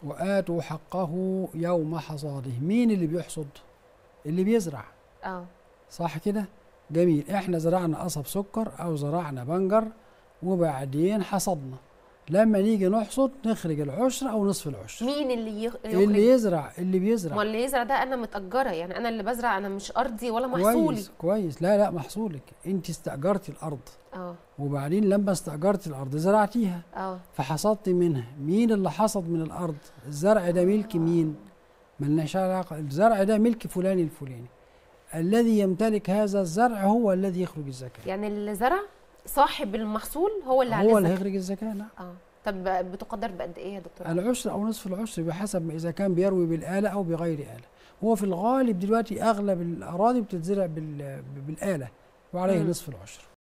وآتوا حقه يوم حصاده مين اللي بيحصد اللي بيزرع اه صح كده جميل احنا زرعنا قصب سكر او زرعنا بنجر وبعدين حصدنا لما نيجي نحصد نخرج العشر او نصف العشر مين اللي يخ... اللي يزرع اللي ما بيزرع اللي يزرع ده انا متأجرة يعني انا اللي بزرع انا مش ارضي ولا محصولي كويس كويس لا لا محصولك انت استأجرتي الارض اه وبعدين لما استأجرتي الارض زرعتيها اه فحصدت منها مين اللي حصد من الارض الزرع ده ملك مين ملناش علاقه الزرع ده ملك فلان الفلاني الذي يمتلك هذا الزرع هو الذي يخرج الزكاه يعني اللي زرع صاحب المحصول هو اللي عليه هو اللي الزكاة. هيخرج الزكاه نعم اه طب بتقدر بقد ايه يا دكتور العشر او نصف العشر بحسب ما اذا كان بيروي بالاله او بغير اله هو في الغالب دلوقتي اغلب الاراضي بتتزرع بال- بالاله وعليه مم. نصف العشر